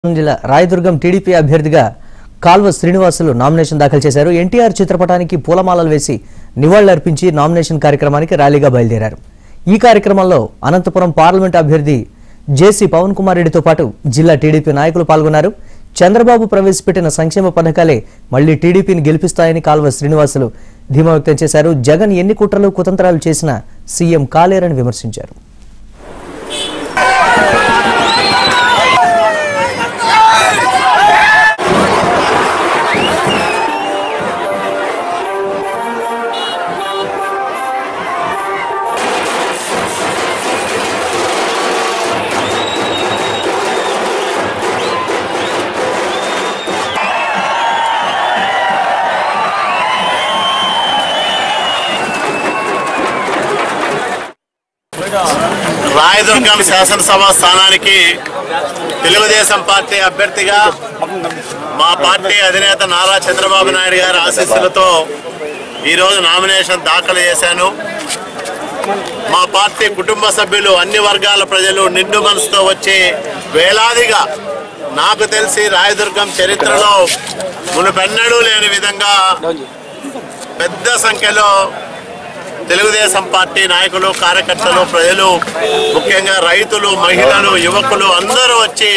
జిల్లా రాయదుర్గం టీడీపీ అభ్యర్థిగా కాల్వ శ్రీనివాసులు నామినేషన్ దాఖలు చేశారు ఎన్టీఆర్ చిత్రపటానికి పూలమాలలు వేసి నివాళులర్పించి నామినేషన్ కార్యక్రమానికి ర్యాలీగా బయలుదేరారు ఈ కార్యక్రమంలో అనంతపురం పార్లమెంట్ అభ్యర్థి జేసీ పవన్ కుమార్ రెడ్డితో పాటు జిల్లా టీడీపీ నాయకులు పాల్గొన్నారు చంద్రబాబు ప్రవేశపెట్టిన సంక్షేమ పథకాలే మళ్లీ టీడీపీని గెలిపిస్తాయని కాల్వ శ్రీనివాసులు ధీమా వ్యక్తం చేశారు జగన్ ఎన్ని కుట్రలు కుతంత్రాలు చేసినా సీఎం కాలేరని విమర్శించారు రాయదుర్గం శాసనసభ స్థానానికి తెలుగుదేశం పార్టీ అభ్యర్థిగా మా పార్టీ అధినేత నారా చంద్రబాబు నాయుడు గారి ఆశీస్సులతో ఈరోజు నామినేషన్ దాఖలు చేశాను మా పార్టీ కుటుంబ సభ్యులు అన్ని వర్గాల ప్రజలు నిండు మనసుతో వచ్చి వేలాదిగా నాకు తెలిసి రాయదుర్గం చరిత్రలో మునుపెన్నడూ లేని విధంగా పెద్ద సంఖ్యలో తెలుగుదేశం పార్టీ నాయకులు కార్యకర్తలు ప్రజలు ముఖ్యంగా రైతులు మహిళలు యువకులు అందరూ వచ్చి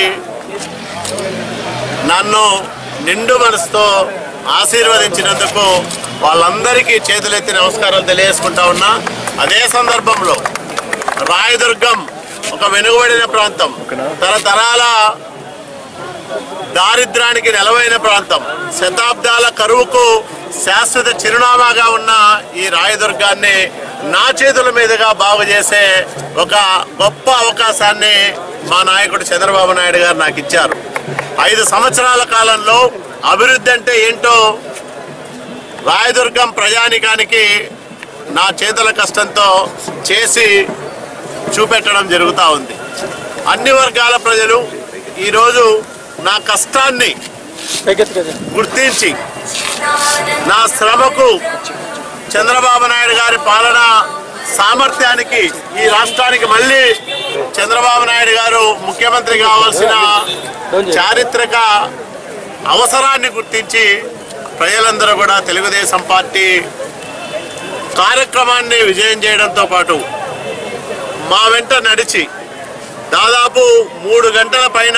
నన్ను నిండు మనసుతో ఆశీర్వదించినందుకు వాళ్ళందరికీ చేతులెత్తి నమస్కారాలు తెలియజేసుకుంటా ఉన్నా అదే సందర్భంలో రాయదుర్గం ఒక వెనుకబడిన ప్రాంతం తరతరాల దారిద్రానికి నెలవైన ప్రాంతం శతాబ్దాల కరువుకు శాశ్వత చిరునామాగా ఉన్న ఈ రాయదుర్గాన్ని నా చేతుల మీదుగా బాగు చేసే ఒక గొప్ప అవకాశాన్ని మా నాయకుడు చంద్రబాబు నాయుడు గారు నాకు ఇచ్చారు ఐదు సంవత్సరాల కాలంలో అభివృద్ధి అంటే ఏంటో రాయదుర్గం ప్రజానికానికి నా చేతుల కష్టంతో చేసి చూపెట్టడం జరుగుతూ ఉంది అన్ని వర్గాల ప్రజలు ఈరోజు నా కష్టాన్ని గుర్తించి నా శ్రమకు చంద్రబాబు నాయుడు గారి పాలన సామర్థ్యానికి ఈ రాష్ట్రానికి మళ్ళీ చంద్రబాబు నాయుడు గారు ముఖ్యమంత్రి కావాల్సిన చారిత్రక అవసరాన్ని గుర్తించి ప్రజలందరూ కూడా తెలుగుదేశం పార్టీ కార్యక్రమాన్ని విజయం చేయడంతో పాటు మా వెంట నడిచి దాదాపు మూడు గంటల పైన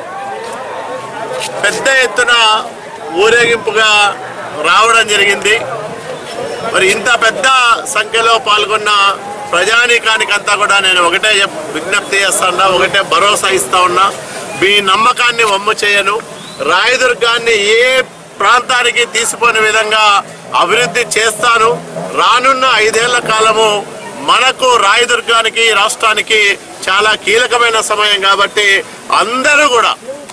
పెద్ద ఎత్తున ఊరేగింపుగా రావడం జరిగింది మరి ఇంత పెద్ద సంఖ్యలో పాల్గొన్న ప్రజానీకానికి అంతా కూడా నేను ఒకటే చెప్- విజ్ఞప్తి చేస్తా ఉన్నా ఒకటే భరోసా ఇస్తా ఉన్నా మీ నమ్మకాన్ని వమ్ము చేయను రాయదుర్గాన్ని ఏ ప్రాంతానికి తీసుకునే విధంగా అభివృద్ధి చేస్తాను రానున్న ఐదేళ్ల కాలము మనకు రాయదుర్గానికి రాష్ట్రానికి చాలా కీలకమైన సమయం కాబట్టి అందరూ కూడా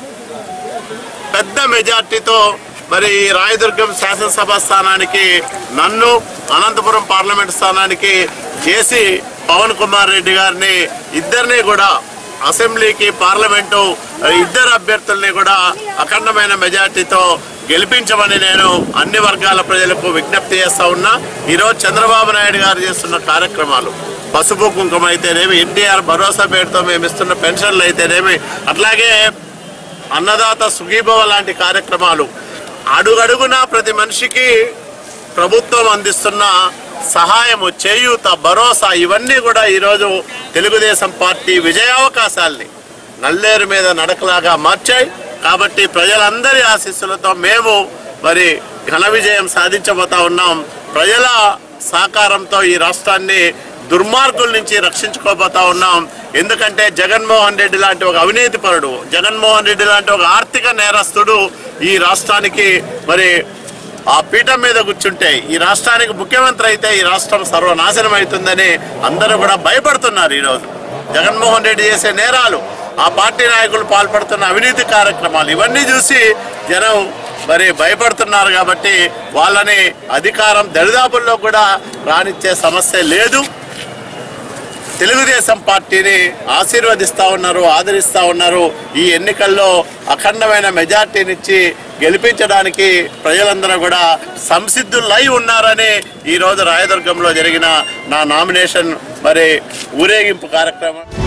పెద్ద మెజార్టీతో మరి ఈ రాయదుర్గం శాసనసభ స్థానానికి నన్ను అనంతపురం పార్లమెంట్ స్థానానికి చేసి పవన్ కుమార్ రెడ్డి గారిని ఇద్దరిని కూడా అసెంబ్లీకి పార్లమెంటు ఇద్దరు అభ్యర్థుల్ని కూడా అఖండమైన మెజార్టీతో గెలిపించమని నేను అన్ని వర్గాల ప్రజలకు విజ్ఞప్తి చేస్తా ఉన్నా ఈరోజు చంద్రబాబు నాయుడు గారు చేస్తున్న కార్యక్రమాలు పసుపు కుంకుమ అయితేనేమి ఎన్టీఆర్ భరోసా పేరుతో మేము ఇస్తున్న పెన్షన్లు అయితేనేమి అట్లాగే అన్నదాత సుఖీభవ లాంటి కార్యక్రమాలు అడుగడుగునా ప్రతి మనిషికి ప్రభుత్వం అందిస్తున్న సహాయము చేయూత భరోసా ఇవన్నీ కూడా ఈరోజు తెలుగుదేశం పార్టీ విజయావకాశాల్ని నల్లేరు మీద నడకలాగా మార్చాయి కాబట్టి ప్రజలందరి ఆశీస్సులతో మేము మరి ఘన విజయం సాధించబోతా ఉన్నాం ప్రజల సహకారంతో ఈ రాష్ట్రాన్ని దుర్మార్గుల నుంచి రక్షించుకోబోతా ఉన్నాం ఎందుకంటే జగన్మోహన్ రెడ్డి లాంటి ఒక అవినీతి పరుడు జగన్మోహన్ రెడ్డి లాంటి ఒక ఆర్థిక నేరస్తుడు ఈ రాష్ట్రానికి మరి ఆ పీఠం మీద కూర్చుంటే ఈ రాష్ట్రానికి ముఖ్యమంత్రి అయితే ఈ రాష్ట్రం సర్వనాశనం అవుతుందని అందరూ కూడా భయపడుతున్నారు ఈరోజు జగన్మోహన్ రెడ్డి చేసే నేరాలు ఆ పార్టీ నాయకులు పాల్పడుతున్న అవినీతి కార్యక్రమాలు ఇవన్నీ చూసి జనం మరి భయపడుతున్నారు కాబట్టి వాళ్ళని అధికారం దరిదాపుల్లో కూడా రానిచ్చే సమస్య లేదు తెలుగుదేశం పార్టీని ఆశీర్వదిస్తా ఉన్నారు ఆదరిస్తా ఉన్నారు ఈ ఎన్నికల్లో అఖండమైన మెజార్టీనిచ్చి గెలిపించడానికి ప్రజలందరూ కూడా సంసిద్ధులై ఉన్నారని ఈరోజు రాయదుర్గంలో జరిగిన నా నామినేషన్ మరి ఊరేగింపు కార్యక్రమం